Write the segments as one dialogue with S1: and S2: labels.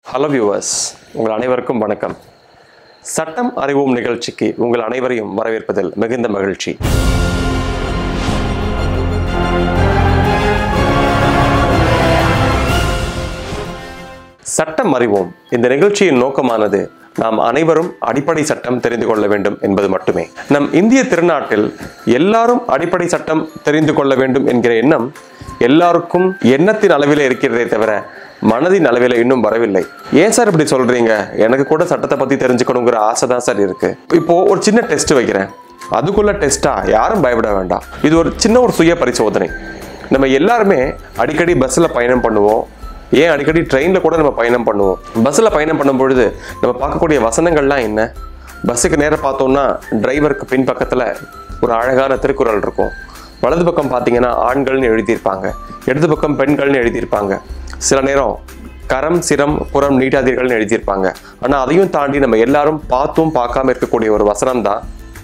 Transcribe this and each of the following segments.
S1: hello viewers உங்கள் அனைவருக்கும் வணக்கம் சட்டம் அறிவோம் நிகழ்ச்சிக்கு உங்கள் அனைவரையும் வரவேற்பதில் மிகுந்த மகிழ்ச்சி சட்டம் அறிவோம் இந்த நிகழ்ச்சியின் நோக்கமானது நாம் அனைவரும் அடிப்படை சட்டம் தெரிந்து கொள்ள வேண்டும் என்பது மட்டுமே நம் இந்திய திருநாட்டில் எல்லாரும் அடிப்படை சட்டம் தெரிந்து கொள்ள வேண்டும் என்கிற எண்ணம் எல்லாருக்கும் எண்ணத்தின் அளவிலே இருக்கிறதே தவிர மனதின் அளவில் இன்னும் வரவில்லை ஏன் சார் இப்படி சொல்றீங்க எனக்கு கூட சட்டத்தை பத்தி தெரிஞ்சுக்கணுங்கிற ஆசை தான் சார் இருக்கு இப்போ ஒரு சின்ன டெஸ்ட் வைக்கிறேன் அதுக்குள்ள டெஸ்டா யாரும் பயப்பட வேண்டாம் இது ஒரு சின்ன ஒரு சுய பரிசோதனை நம்ம எல்லாருமே அடிக்கடி பஸ்ஸில் பயணம் பண்ணுவோம் ஏன் அடிக்கடி ட்ரெயினில் கூட நம்ம பயணம் பண்ணுவோம் பஸ்ஸில் பயணம் பண்ணும் பொழுது நம்ம பார்க்கக்கூடிய வசனங்கள்லாம் என்ன பஸ்ஸுக்கு நேராக பார்த்தோம்னா டிரைவருக்கு பின்பக்கத்தில் ஒரு அழகான திருக்குறள் இருக்கும் வலது பக்கம் பார்த்தீங்கன்னா ஆண்கள்னு எழுதியிருப்பாங்க இடது பக்கம் பெண்கள்னு எழுதியிருப்பாங்க சில நேரம் கரம் சிரம் புறம் நீட்டாதீர்கள்னு எழுதியிருப்பாங்க ஆனால் அதையும் தாண்டி நம்ம எல்லாரும் பார்த்தும் பார்க்காம இருக்கக்கூடிய ஒரு வசனம் தான்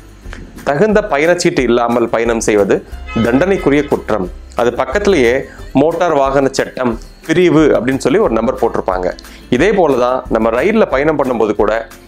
S1: தகுந்த பயணச்சீட்டு இல்லாமல் பயணம் செய்வது தண்டனைக்குரிய குற்றம் அது பக்கத்திலேயே மோட்டார் வாகன சட்டம் பிரிவு அப்படின்னு சொல்லி ஒரு நம்பர் போட்டிருப்பாங்க இதே போல தான் நம்ம ரயிலில் பயணம் பண்ணும்போது கூட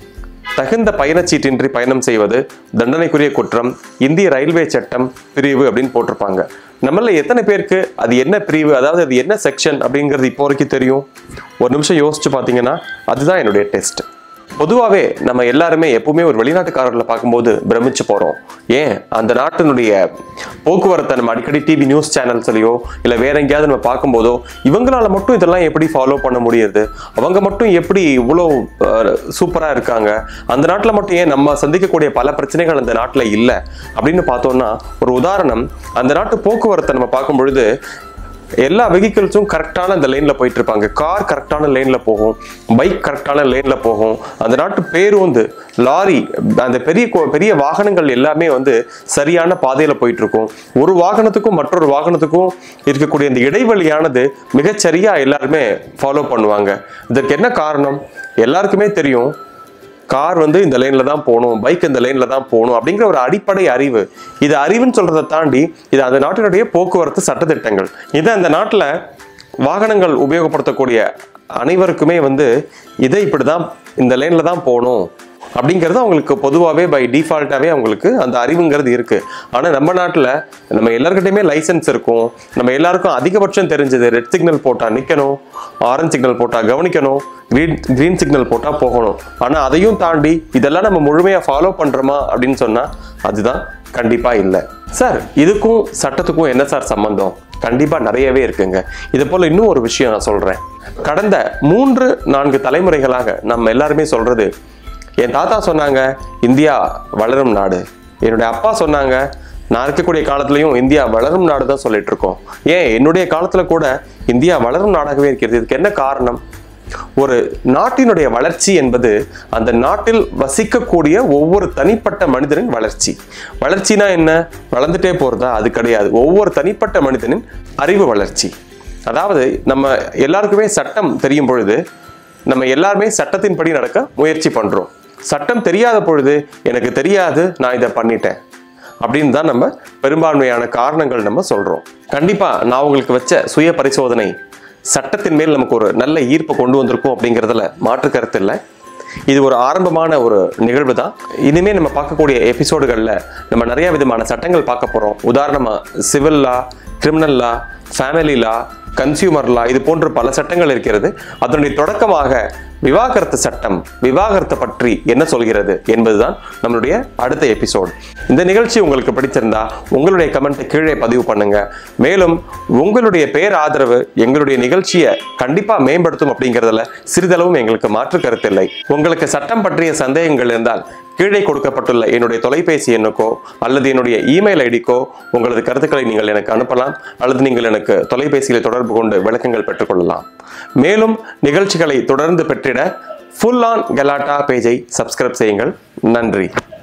S1: தகுந்த பயணச்சீட்டின்றி பயணம் செய்வது தண்டனைக்குரிய குற்றம் இந்திய ரயில்வே சட்டம் பிரிவு அப்படின்னு போட்டிருப்பாங்க நம்மள எத்தனை பேருக்கு அது என்ன பிரிவு அதாவது அது என்ன செக்ஷன் அப்படிங்கிறது இப்போ வரைக்கும் தெரியும் ஒரு நிமிஷம் யோசிச்சு பார்த்தீங்கன்னா அதுதான் என்னுடைய டெஸ்ட் பொதுவாகவே நம்ம எல்லாருமே எப்பவுமே ஒரு வெளிநாட்டுக்காரர்களை பார்க்கும்போது பிரமிச்சு போகிறோம் ஏன் அந்த நாட்டினுடைய போக்குவரத்தை நம்ம அடிக்கடி டிவி நியூஸ் சேனல்ஸ்லையோ இல்லை வேற எங்கேயாவது நம்ம பார்க்கும்போதோ இவங்களால மட்டும் இதெல்லாம் எப்படி ஃபாலோ பண்ண முடியுது அவங்க மட்டும் எப்படி இவ்வளோ சூப்பராக இருக்காங்க அந்த நாட்டில் மட்டும் ஏன் நம்ம சந்திக்கக்கூடிய பல பிரச்சனைகள் அந்த நாட்டில் இல்லை அப்படின்னு பார்த்தோம்னா ஒரு உதாரணம் அந்த நாட்டு போக்குவரத்தை நம்ம பார்க்கும் பொழுது எல்லா வெஹிக்கிள்ஸும் கரெக்டான அந்த லைன்ல போயிட்டு இருப்பாங்க கார் கரெக்டான லைன்ல போகும் பைக் கரெக்டான லைன்ல போகும் அந்த நாட்டு பேருந்து லாரி அந்த பெரிய கொ- பெரிய வாகனங்கள் எல்லாமே வந்து சரியான பாதையில போயிட்டு இருக்கும் ஒரு வாகனத்துக்கும் மற்றொரு வாகனத்துக்கும் இருக்கக்கூடிய இந்த இடைவெளியானது மிகச்சரியா எல்லாருமே ஃபாலோ பண்ணுவாங்க இதற்கு என்ன காரணம் எல்லாருக்குமே தெரியும் கார் வந்து இந்த லைன்ல தான் போகணும் பைக் இந்த லைன்ல தான் போகணும் அப்படிங்கிற ஒரு அடிப்படை அறிவு இது அறிவுன்னு சொல்றதை தாண்டி இது அந்த நாட்டினுடைய போக்குவரத்து சட்டத்திட்டங்கள் இது அந்த நாட்டில் வாகனங்கள் உபயோகப்படுத்தக்கூடிய அனைவருக்குமே வந்து இதை இப்படி தான் இந்த லைன்ல தான் போகணும் அப்படிங்கிறது அவங்களுக்கு பொதுவாகவே பை டிஃபால்ட்டாகவே அவங்களுக்கு அந்த அறிவுங்கிறது இருக்கு ஆனால் நம்ம நாட்டில் நம்ம எல்லாருக்கிட்டையுமே லைசன்ஸ் இருக்கும் நம்ம எல்லாருக்கும் அதிகபட்சம் தெரிஞ்சது ரெட் சிக்னல் போட்டால் நிற்கணும் ஆரஞ்சு சிக்னல் போட்டால் கவனிக்கணும் க்ரீன் க்ரீன் சிக்னல் போட்டால் போகணும் ஆனால் அதையும் தாண்டி இதெல்லாம் நம்ம முழுமையாக ஃபாலோ பண்ணுறோமா அப்படின்னு சொன்னால் அதுதான் கண்டிப்பாக இல்லை சார் இதுக்கும் சட்டத்துக்கும் என்ன சார் சம்பந்தம் கண்டிப்பாக நிறையவே இருக்குங்க இது போல் இன்னும் ஒரு விஷயம் நான் சொல்கிறேன் கடந்த மூன்று நான்கு தலைமுறைகளாக நம்ம எல்லாருமே சொல்கிறது என் தாத்தா சொன்னாங்க இந்தியா வளரும் நாடு என்னுடைய அப்பா சொன்னாங்க நான் இருக்கக்கூடிய காலத்துலயும் இந்தியா வளரும் நாடு தான் சொல்லிட்டு இருக்கோம் ஏன் என்னுடைய காலத்துல கூட இந்தியா வளரும் நாடாகவே இருக்கிறது இதுக்கு என்ன காரணம் ஒரு நாட்டினுடைய வளர்ச்சி என்பது அந்த நாட்டில் வசிக்கக்கூடிய ஒவ்வொரு தனிப்பட்ட மனிதனின் வளர்ச்சி வளர்ச்சினா என்ன வளர்ந்துட்டே போறதா அது கிடையாது ஒவ்வொரு தனிப்பட்ட மனிதனின் அறிவு வளர்ச்சி அதாவது நம்ம எல்லாருக்குமே சட்டம் தெரியும் பொழுது நம்ம எல்லாருமே சட்டத்தின்படி நடக்க முயற்சி பண்றோம் சட்டம் தெரியாத பொழுது எனக்கு தெரியாது நான் இதை பண்ணிட்டேன் அப்படின்னு தான் நம்ம பெரும்பான்மையான காரணங்கள் நம்ம சொல்றோம் கண்டிப்பா நான் உங்களுக்கு வச்ச சுய பரிசோதனை சட்டத்தின் மேல் நமக்கு ஒரு நல்ல ஈர்ப்பை கொண்டு வந்திருக்கும் அப்படிங்கிறதுல மாற்று கருத்து இல்லை இது ஒரு ஆரம்பமான ஒரு நிகழ்வு தான் இனிமே நம்ம பார்க்கக்கூடிய எபிசோடுகளில் நம்ம நிறைய விதமான சட்டங்கள் பார்க்க போகிறோம் உதாரணமாக civil law criminal law family law consumer law இது போன்ற பல சட்டங்கள் இருக்கிறது அதனுடைய தொடக்கமாக விவாகரத்து சட்டம் விவாகரத்தை பற்றி என்ன சொல்கிறது என்பதுதான் நம்மளுடைய அடுத்த எபிசோட் இந்த நிகழ்ச்சி உங்களுக்கு பிடிச்சிருந்தா உங்களுடைய கமெண்ட்டை கீழே பதிவு பண்ணுங்க மேலும் உங்களுடைய பேர் ஆதரவு எங்களுடைய நிகழ்ச்சியை கண்டிப்பா மேம்படுத்தும் அப்படிங்கிறதுல சிறிதளவும் எங்களுக்கு மாற்று கருத்தில்லை உங்களுக்கு சட்டம் பற்றிய சந்தேகங்கள் இருந்தால் கீழே கொடுக்கப்பட்டுள்ள என்னுடைய தொலைபேசி எண்ணுக்கோ அல்லது என்னுடைய இமெயில் ஐடிக்கோ உங்களது கருத்துக்களை நீங்கள் எனக்கு அனுப்பலாம் அல்லது நீங்கள் எனக்கு தொலைபேசியில் தொடர்பு கொண்டு விளக்கங்கள் பெற்றுக்கொள்ளலாம் மேலும் நிகழ்ச்சிகளை தொடர்ந்து பெற்றிட ஃபுல் ஆன் கலாட்டா பேஜை சப்ஸ்கிரைப் செய்யுங்கள் நன்றி